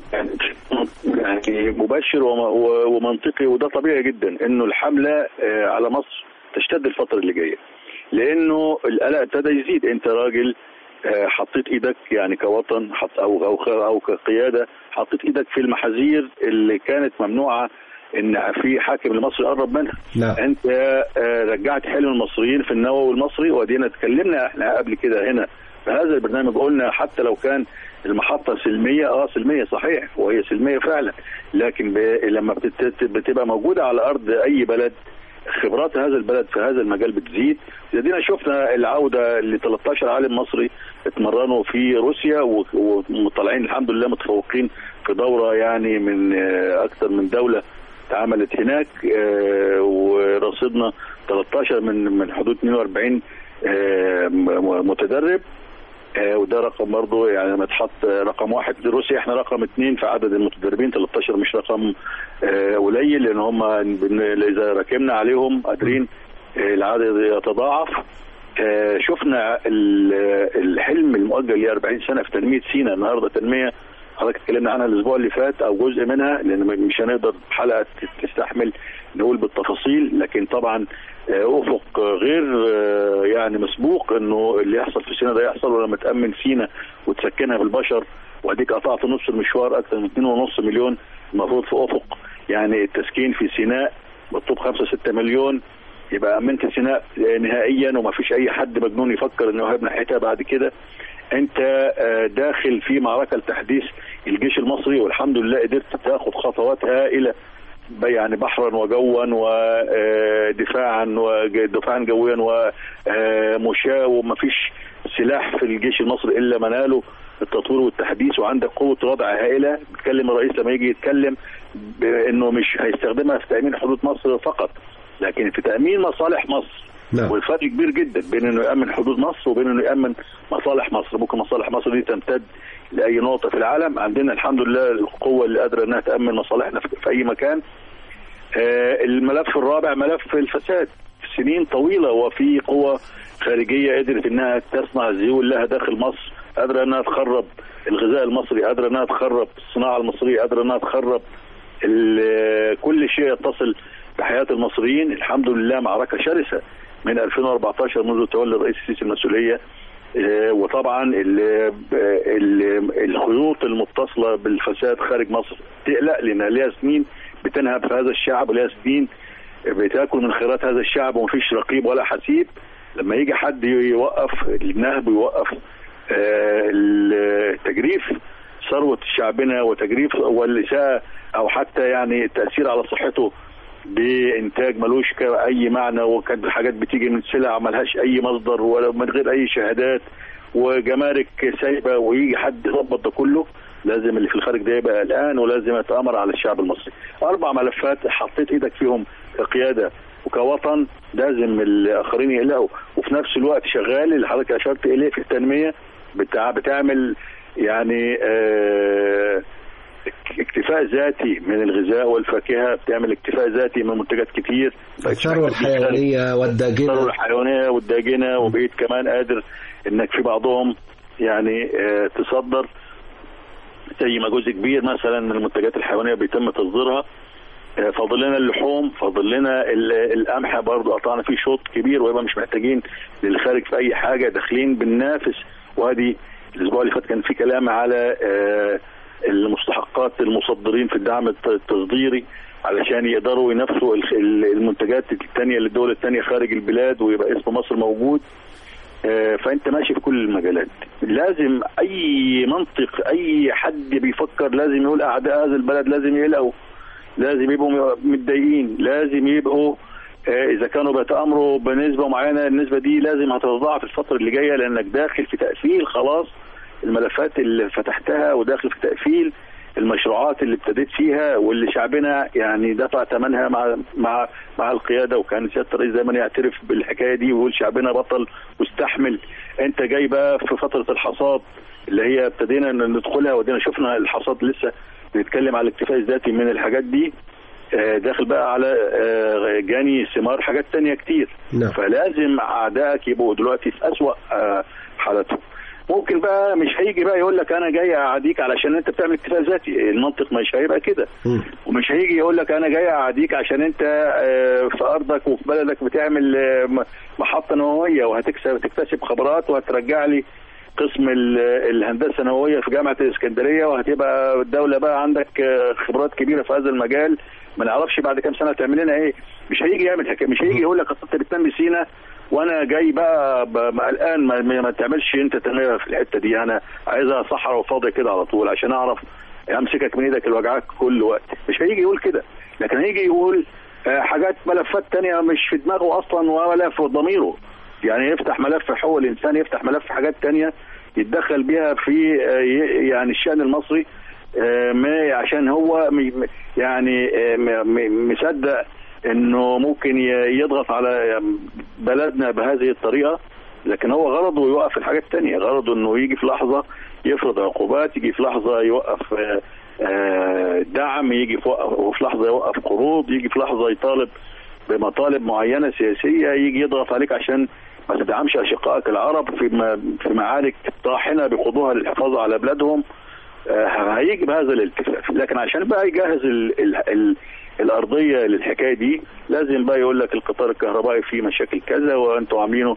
يعني يعني مبشر وم- و- ومنطقي وده طبيعي جدا انه الحمله آه، على مصر تشتد الفتره اللي جايه لانه القلق ابتدى يزيد انت راجل آه، حطيت ايدك يعني كوطن حط او او او كقياده حطيت ايدك في المحاذير اللي كانت ممنوعه ان في حاكم لمصر يقرب منها
نعم.
انت آه، رجعت حلم المصريين في النووي المصري ودينا اتكلمنا احنا قبل كده هنا في هذا البرنامج قلنا حتى لو كان المحطة سلمية اه سلمية صحيح وهي سلمية فعلا لكن ب... لما بتت... بتبقى موجودة على أرض أي بلد خبرات هذا البلد في هذا المجال بتزيد ادينا شفنا العودة ل 13 عالم مصري اتمرنوا في روسيا و- ومطلعين الحمد لله متفوقين في دورة يعني من آه، أكثر من دولة اتعملت هناك آه، ورصدنا 13 من من حدود 42 آه، م- متدرب آه، وده رقم برضه يعني لما اتحط آه، رقم واحد روسيا احنا رقم اثنين في عدد المتدربين 13 مش رقم آه، قليل لان هم بن- اذا ركبنا عليهم قادرين آه، العدد يتضاعف آه، شفنا ال- الحلم المؤجل ل 40 سنه في تنميه سينا النهارده تنميه حضرتك اتكلمنا عنها الاسبوع اللي فات او جزء منها لان مش هنقدر حلقه تستحمل نقول بالتفاصيل لكن طبعا آه، افق غير آه، يعني مسبوق انه اللي يحصل في سينا ده يحصل ولما تامن سينا وتسكنها بالبشر واديك قطعت نص المشوار اكثر من 2.5 مليون المفروض في افق يعني التسكين في سيناء مطلوب 5 6 مليون يبقى امنت سيناء نهائيا وما فيش اي حد مجنون يفكر انه هيبني ناحيتها بعد كده انت آه، داخل في معركه لتحديث الجيش المصري والحمد لله قدرت تاخد خطوات هائله ب- يعني بحرا وجوا ودفاعا ودفاعا جويا ومشاة ومفيش سلاح في الجيش المصري الا مناله التطوير والتحديث وعندك قوه ردع هائله بيتكلم الرئيس لما يجي يتكلم بانه مش هيستخدمها في تامين حدود مصر فقط لكن في تامين مصالح مصر
نعم.
والفرق كبير جدا بين انه يامن حدود مصر وبين انه يامن مصالح مصر ممكن مصالح مصر دي تمتد لاي نقطه في العالم عندنا الحمد لله القوه اللي قادره انها تامن مصالحنا في في اي مكان آه، الملف الرابع ملف الفساد سنين طويله وفي قوى خارجيه قدرت انها تصنع الزيول لها داخل مصر قادره انها تخرب الغذاء المصري قادره انها تخرب الصناعه المصريه قادره انها تخرب ال- كل شيء يتصل بحياه المصريين الحمد لله معركه شرسه من 2014 منذ تولي الرئيس السيسي المسؤوليه آه، وطبعا ال- ال- الخيوط المتصله بالفساد خارج مصر تقلق لان ليها سنين بتنهب في هذا الشعب وليها سنين بتاكل من خيرات هذا الشعب ومفيش رقيب ولا حسيب لما يجي حد يوقف النهب ويوقف آه، التجريف ثروة شعبنا وتجريف والإساءة أو حتى يعني التأثير على صحته بإنتاج ملوش ك- أي معنى وكانت الحاجات بتيجي من سلع ملهاش أي مصدر ولا من غير أي شهادات وجمارك سايبة ويجي حد يظبط ده كله لازم اللي في الخارج ده يبقى قلقان ولازم يتآمر على الشعب المصري أربع ملفات حطيت إيدك فيهم كقيادة وكوطن لازم الآخرين يقلقوا وفي نفس الوقت شغال اللي حضرتك أشرت إليه في التنمية بتاع بتعمل يعني آه اكتفاء ذاتي من الغذاء والفاكهه بتعمل اكتفاء ذاتي من منتجات كتير
الثروة الحيوانية والداجنة
الثروه الحيوانيه والداجنه وبقيت كمان قادر انك في بعضهم يعني آه، تصدر زي ما جزء كبير مثلا من المنتجات الحيوانيه بيتم تصديرها آه، فاضل لنا اللحوم فاضل لنا ال- القمح برضه قطعنا فيه شوط كبير ويبقى مش محتاجين للخارج في اي حاجه داخلين بننافس وادي الاسبوع اللي فات كان في كلام على آه، المستحقات المصدرين في الدعم الت- التصديري علشان يقدروا ينافسوا الخ- ال- المنتجات الثانيه للدول الثانيه خارج البلاد ويبقى اسم مصر موجود آه، فانت ماشي في كل المجالات لازم اي منطق اي حد بيفكر لازم يقول اعداء هذا البلد لازم يقلقوا لازم يبقوا متضايقين لازم يبقوا آه، اذا كانوا بيتامروا بنسبه معينه النسبه دي لازم هتتضاعف الفتره اللي جايه لانك داخل في تقفيل خلاص الملفات اللي فتحتها وداخل في تقفيل المشروعات اللي ابتديت فيها واللي شعبنا يعني دفع ثمنها مع مع مع القياده وكان سياده الرئيس دايما يعترف بالحكايه دي ويقول شعبنا بطل واستحمل انت جاي بقى في فتره الحصاد اللي هي ابتدينا ن- ندخلها ودينا شفنا الحصاد لسه بنتكلم على الاكتفاء الذاتي من الحاجات دي آه، داخل بقى على آه، جاني ثمار حاجات تانية كتير
نعم.
فلازم اعدائك يبقوا دلوقتي في اسوأ آه، حالاتهم ممكن بقى مش هيجي بقى يقول لك انا جاي اعاديك علشان انت بتعمل اكتفاء ذاتي المنطق مش هيبقى كده
مم.
ومش هيجي يقول لك انا جاي اعاديك عشان انت آه، في ارضك وفي بلدك بتعمل آه، م- محطه نوويه وهتكسب تكتسب خبرات وهترجع لي قسم ال- الهندسه النوويه في جامعه الاسكندريه وهتبقى الدوله بقى عندك آه، خبرات كبيره في هذا المجال ما نعرفش بعد كام سنه تعمل لنا ايه مش هيجي يعمل حكايه مش هيجي يقول لك أصل انت بتنمي سينا وانا جاي بقى ب- ب- قلقان ما, ما ما تعملش انت تنميه في الحته دي انا عايزها صحراء وفاضيه كده على طول عشان اعرف امسكك من ايدك الوجعك كل وقت مش هيجي يقول كده لكن هيجي يقول آه، حاجات ملفات تانية مش في دماغه اصلا ولا في ضميره يعني يفتح ملف حقوق الانسان يفتح ملف حاجات تانية يتدخل بيها في آه، ي- يعني الشأن المصري آه، ما عشان هو م- م- يعني آه، م- م- مصدق انه ممكن ي- يضغط على بلدنا بهذه الطريقه لكن هو غرضه يوقف الحاجات التانية غرضه انه يجي في لحظه يفرض عقوبات يجي في لحظه يوقف آه، آه، دعم يجي في وقف- وفي لحظه يوقف قروض يجي في لحظه يطالب بمطالب معينه سياسيه يجي يضغط عليك عشان ما تدعمش اشقائك العرب في م- في معارك طاحنه بيخوضوها للحفاظ على بلادهم آه، هيجي بهذا الالتفاف لكن عشان بقى يجهز ال ال ال الارضيه للحكايه دي لازم بقى يقول لك القطار الكهربائي فيه مشاكل كذا وانتوا عاملينه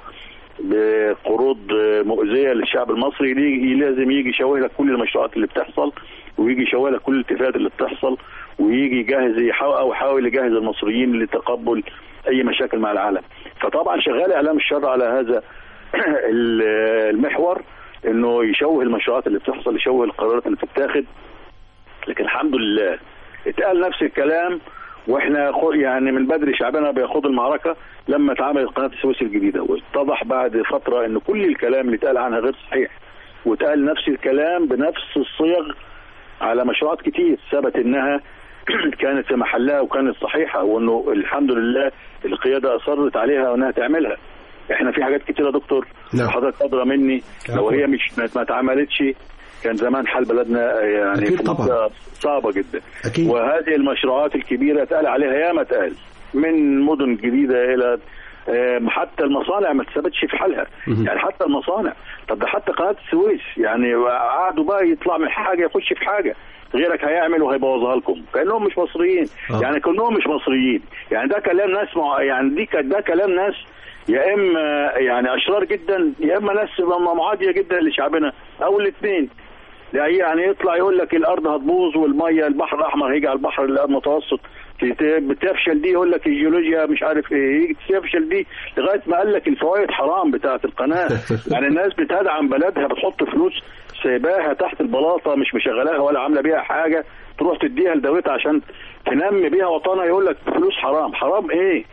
بقروض آه، مؤذيه للشعب المصري ليه- لازم يجي يشوه لك كل المشروعات اللي بتحصل ويجي يشوه لك كل الاتفاقات اللي بتحصل ويجي يجهز يحاول او يحاول يجهز المصريين لتقبل اي مشاكل مع العالم فطبعا شغال اعلام الشر على هذا ال- المحور انه يشوه المشروعات اللي بتحصل يشوه القرارات اللي بتتاخد لكن الحمد لله اتقال نفس الكلام واحنا خو- يعني من بدري شعبنا بيخوض المعركه لما اتعملت قناه السويس الجديده واتضح بعد فتره ان كل الكلام اللي اتقال عنها غير صحيح واتقال نفس الكلام بنفس الصيغ على مشروعات كتير ثبت انها كانت في محلها وكانت صحيحه وانه الحمد لله القياده اصرت عليها وانها تعملها احنا في حاجات كتيره يا دكتور
نعم.
حضرتك ادرى مني لو
عفواً.
هي مش ما ما اتعملتش كان زمان حال بلدنا يعني
أكيد
في
طبعاً.
منطقة صعبه جدا
أكيد.
وهذه المشروعات الكبيره اتقال عليها ياما اتقال من مدن جديده الى آم، حتى المصانع ما اتثبتش في حالها
مهم.
يعني حتى المصانع طب ده حتى قناه السويس يعني قعدوا بقى يطلع من حاجه يخش في حاجه غيرك هيعمل وهيبوظها لكم كانهم مش مصريين
آه.
يعني كانهم مش مصريين يعني ده كلام ناس مع يعني دي ك- ده كلام ناس يا اما يعني اشرار جدا يا اما ناس معاديه جدا لشعبنا او الاثنين يعني يطلع يقول لك الارض هتبوظ والميه البحر الاحمر هيجي على البحر المتوسط ت- بتفشل دي يقول لك الجيولوجيا مش عارف ايه يجي تفشل دي لغايه ما قال لك الفوائد حرام بتاعه القناه يعني الناس بتدعم بلدها بتحط فلوس سايباها تحت البلاطه مش مشغلاها ولا عامله بيها حاجه تروح تديها لدولتها عشان تنمي بيها وطنها يقول لك فلوس حرام حرام ايه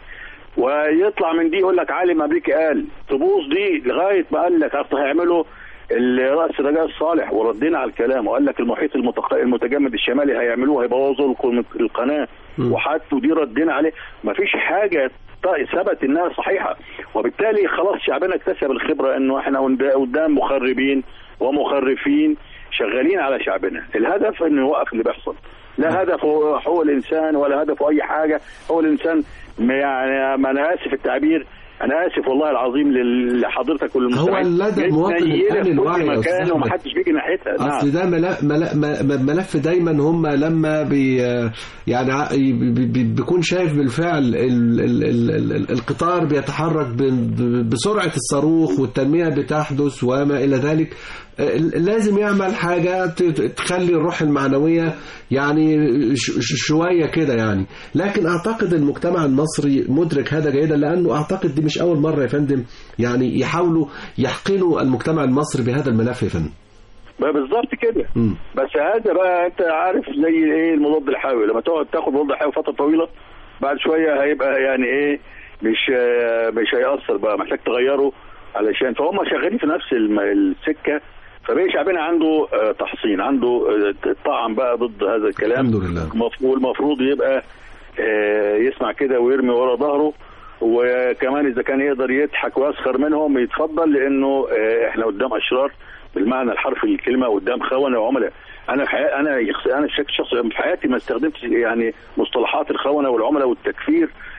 ويطلع من دي يقول لك عالم امريكي قال تبوظ دي لغايه ما قال لك اصل هيعملوا الراس رجاء الصالح وردينا على الكلام وقال لك المحيط المتق... المتجمد الشمالي هيعملوه هيبوظوا القن- القناه
مم.
وحتى ودي ردينا عليه مفيش حاجه ط- ثبت انها صحيحه وبالتالي خلاص شعبنا اكتسب الخبره انه احنا قد- قدام مخربين ومخرفين شغالين على شعبنا الهدف انه يوقف اللي بيحصل لا هدف هو حقوق الانسان ولا هدف اي حاجه هو الانسان م- يعني ما انا اسف التعبير انا اسف والله العظيم لل- لحضرتك والمستمعين
هو لدى المواطن
متنيلة
الآن
في
الوعي يا
كل
أستاذ
مكان
أحمد.
ومحدش بيجي ناحيتها
اصل ده ملف, ملف, ملف دايما هم لما بي يعني ع- بي- بي- بيكون شايف بالفعل ال ال ال ال القطار بيتحرك ب- بسرعه الصاروخ والتنميه بتحدث وما الى ذلك آه، لازم يعمل حاجه ت- ت- تخلي الروح المعنويه يعني ش- ش- شويه كده يعني لكن اعتقد المجتمع المصري مدرك هذا جيدا لانه اعتقد دي مش اول مره يا فندم يعني يحاولوا يحقنوا المجتمع المصري بهذا الملف يا فندم
ما بالظبط كده
مم.
بس هذا بقى انت عارف زي ايه المضاد الحيوي لما تقعد تاخد مضاد حيوي فتره طويله بعد شويه هيبقى يعني ايه مش آه، مش هيأثر بقى محتاج تغيره علشان فهم شغالين في نفس الم- السكه فبقى شعبنا عنده آه، تحصين عنده آه، طعن بقى ضد هذا الكلام
الحمد لله.
مف- والمفروض يبقى آه، يسمع كده ويرمي ورا ظهره وكمان اذا كان يقدر يضحك ويسخر منهم يتفضل لانه آه، احنا قدام اشرار بالمعنى الحرفي للكلمه قدام خونه وعملاء انا في حي... انا يخص... انا بشكل شخصي في حياتي ما استخدمتش يعني مصطلحات الخونه والعملاء والتكفير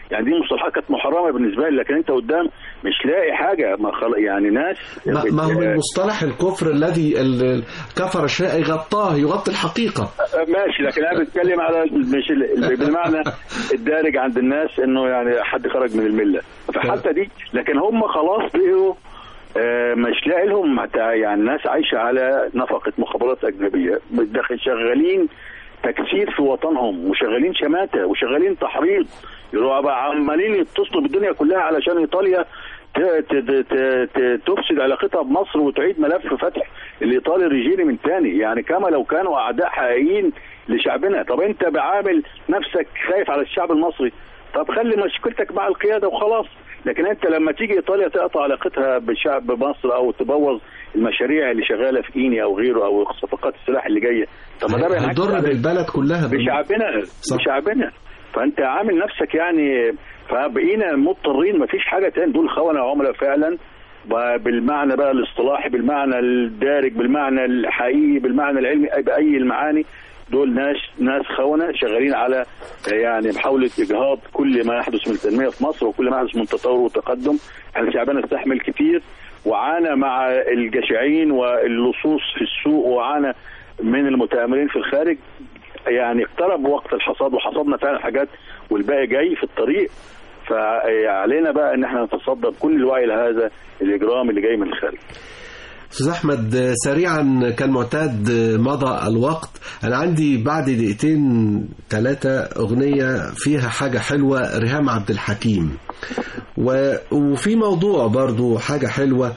يعني دي مصطلحات كانت محرمه بالنسبه لي لكن انت قدام مش لاقي حاجه ما خل... يعني ناس
ما ما هو
بت-
المصطلح الكفر الذي ال- كفر الشيء يغطاه يغطي الحقيقة
ماشي لكن انا بتكلم على مش ال- بالمعنى الدارج عند الناس انه يعني حد خرج من المله فحتى دي لكن هم خلاص بقوا آه، مش لاقي لهم مت- يعني ناس عايشه على نفقه مخابرات اجنبيه داخل شغالين تكسير في وطنهم وشغالين شماته وشغالين تحريض يروحوا بقى عمالين يتصلوا بالدنيا كلها علشان ايطاليا ت- ت- ت- ت- تفسد علاقتها بمصر وتعيد ملف فتح الايطالي الرجيري من تاني يعني كما لو كانوا اعداء حقيقيين لشعبنا طب انت بعامل نفسك خايف على الشعب المصري طب خلي مشكلتك مع القياده وخلاص لكن انت لما تيجي ايطاليا تقطع علاقتها بشعب مصر او تبوظ المشاريع اللي شغاله في ايني او غيره او صفقات السلاح اللي جايه طب ما ده بينعكس
هيضر
عليك.
بالبلد كلها
بشعبنا
صح.
بشعبنا فانت عامل نفسك يعني فبقينا مضطرين مفيش حاجه تاني دول خونه عملاء فعلا ب- بالمعنى بقى الاصطلاحي بالمعنى الدارج بالمعنى الحقيقي بالمعنى العلمي أي- باي المعاني دول ناس ناس خونه شغالين على يعني محاوله اجهاض كل ما يحدث من تنميه في مصر وكل ما يحدث من تطور وتقدم احنا شعبنا استحمل كتير وعانى مع الجشعين واللصوص في السوق وعانى من المتآمرين في الخارج يعني اقترب وقت الحصاد وحصدنا فعلا حاجات والباقي جاي في الطريق فعلينا بقى ان احنا نتصدى بكل الوعي لهذا الاجرام اللي جاي من الخارج
استاذ احمد سريعا كالمعتاد مضى الوقت انا عندي بعد دقيقتين ثلاثه اغنيه فيها حاجه حلوه ريهام عبد الحكيم و... وفي موضوع برضو حاجة حلوة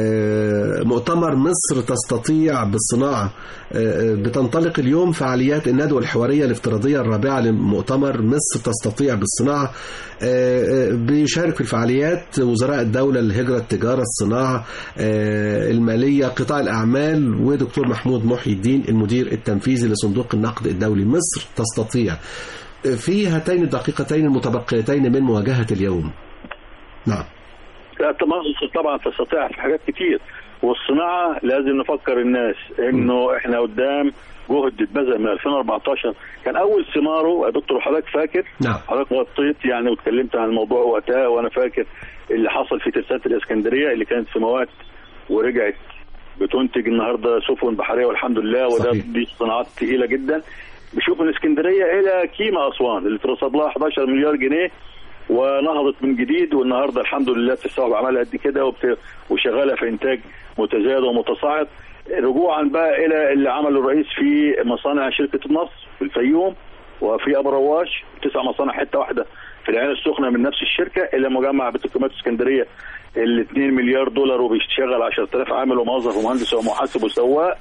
آه، مؤتمر مصر تستطيع بالصناعة آه، بتنطلق اليوم فعاليات الندوة الحوارية الافتراضية الرابعة لمؤتمر مصر تستطيع بالصناعة آه، آه، بيشارك في الفعاليات وزراء الدولة الهجرة التجارة الصناعة آه، المالية قطاع الأعمال ودكتور محمود محي الدين المدير التنفيذي لصندوق النقد الدولي مصر تستطيع آه، في هاتين الدقيقتين المتبقيتين من مواجهة اليوم نعم
لا مصر طبعا تستطيع في حاجات كتير والصناعه لازم نفكر الناس انه احنا قدام جهد اتبذل من 2014 كان اول ثماره يا دكتور حضرتك فاكر
نعم
حضرتك غطيت يعني واتكلمت عن الموضوع وقتها وانا فاكر اللي حصل في ترسانة الاسكندريه اللي كانت في مواد ورجعت بتنتج النهارده سفن بحريه والحمد لله وده
صحيح.
دي صناعات تقيله جدا بشوف من اسكندريه الى كيما اسوان اللي اترصد لها 11 مليار جنيه ونهضت من جديد والنهارده الحمد لله بتستوعب عملها قد كده وبت... وشغاله في انتاج متزايد ومتصاعد رجوعا بقى الى اللي عمله الرئيس في مصانع شركه النصر في الفيوم وفي ابو رواش تسع مصانع حته واحده في العين السخنه من نفس الشركه الى مجمع بتروكيماويات اسكندريه ال 2 مليار دولار وبيشتغل 10000 عامل وموظف ومهندس ومحاسب وسواق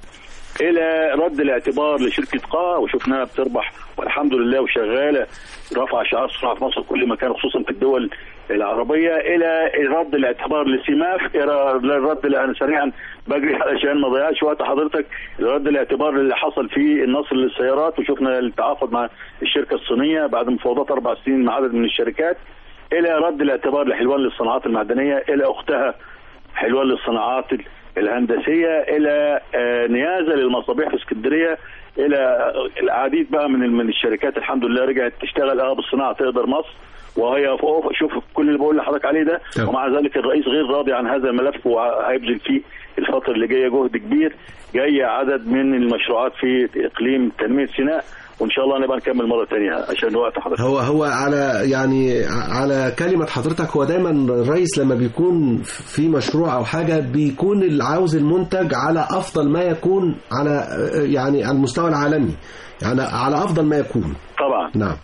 الى رد الاعتبار لشركه قا وشفناها بتربح والحمد لله وشغاله رفع شعار الصناعه في مصر كل مكان خصوصا في الدول العربيه الى رد الاعتبار لسماف الى الرد اللي انا سريعا بجري علشان ما اضيعش وقت حضرتك رد الاعتبار اللي حصل في النصر للسيارات وشفنا التعاقد مع الشركه الصينيه بعد مفاوضات اربع سنين مع عدد من الشركات الى رد الاعتبار لحلوان للصناعات المعدنيه الى اختها حلوان للصناعات الهندسيه الى آه، نيازه للمصابيح في اسكندريه الى العديد بقى من من الشركات الحمد لله رجعت تشتغل اه بالصناعه تقدر مصر وهي فوق شوف كل اللي بقول لحضرتك عليه ده
تمام.
ومع ذلك الرئيس غير راضي عن هذا الملف وهيبذل فيه الفتره اللي جايه جهد كبير جاي عدد من المشروعات في اقليم تنميه سيناء وان شاء الله نبقى نكمل مره ثانيه عشان وقت حضرتك
هو هو على يعني على كلمة حضرتك هو دايما الرئيس لما بيكون في مشروع أو حاجة بيكون اللي عاوز المنتج على أفضل ما يكون على يعني على المستوى العالمي يعني على أفضل ما يكون
طبعا
نعم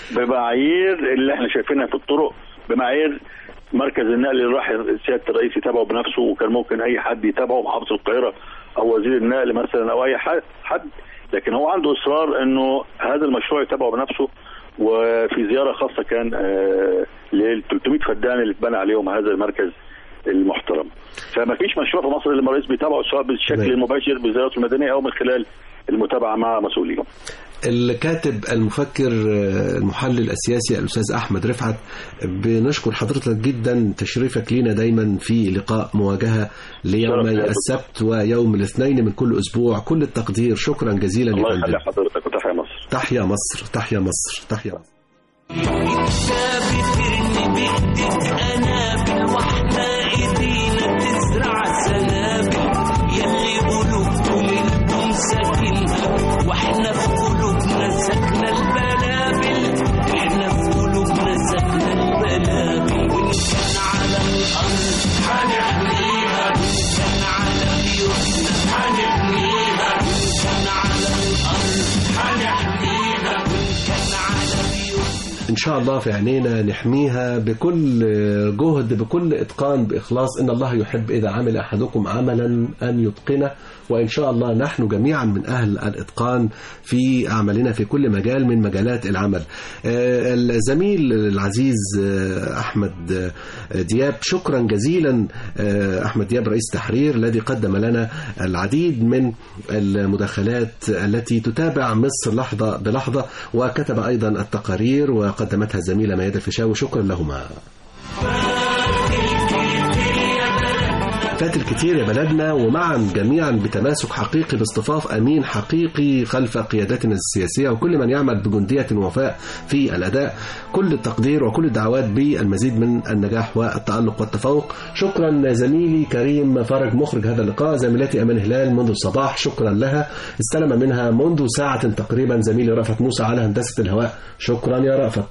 بمعايير اللي احنا شايفينها في الطرق بمعايير مركز النقل اللي راح سياده الرئيس يتابعه بنفسه وكان ممكن اي حد يتابعه محافظ القاهره او وزير النقل مثلا او اي حد حد لكن هو عنده اصرار انه هذا المشروع يتابعه بنفسه وفي زياره خاصه كان آه لل 300 فدان اللي اتبنى عليهم هذا المركز المحترم فما فيش مشروع في مصر اللي الرئيس بيتابعه سواء بالشكل
تمام.
المباشر بزيارته المدنيه او من خلال المتابعه مع مسؤولين
الكاتب المفكر آه، المحلل السياسي الأستاذ أحمد رفعت بنشكر حضرتك جدا تشريفك لينا دايما في لقاء مواجهة ليومي
شرف لي.
السبت ويوم الاثنين من كل أسبوع كل التقدير شكرا جزيلا
الله
لفندم
يخلي حضرتك وتحيا مصر
تحيا مصر تحيا مصر تحيا مصر
شافت
بايدك انابل واحنا ايدينا تزرع سنابل يلي قلوبكم انتم ساكنها واحنا في قلوبنا ساكنه البلابل احنا في قلوبنا ساكنه البلابل وان كان على الارض هنحميها وان كان على بيوتنا هنحميها وان كان على الارض هنحميها وان كان على بيوتنا
إن شاء الله في عينينا نحميها بكل جهد بكل إتقان بإخلاص إن الله يحب إذا عمل أحدكم عملا أن يتقنه وإن شاء الله نحن جميعا من أهل الإتقان في أعمالنا في كل مجال من مجالات العمل آه، الزميل العزيز آه، أحمد آه، دياب شكرا جزيلا آه، أحمد دياب رئيس تحرير الذي قدم لنا العديد من المداخلات التي تتابع مصر لحظة بلحظة وكتب أيضا التقارير وقدمتها الزميلة ميادة الفيشاوي شكرا لهما فات الكتير يا بلدنا ومعا جميعا بتماسك حقيقي باصطفاف امين حقيقي خلف قيادتنا السياسيه وكل من يعمل بجنديه ووفاء في الاداء كل التقدير وكل الدعوات بالمزيد من النجاح والتالق والتفوق شكرا زميلي كريم فرج مخرج هذا اللقاء زميلتي امان هلال منذ الصباح شكرا لها استلم منها منذ ساعه تقريبا زميلي رأفت موسى على هندسه الهواء شكرا يا رأفت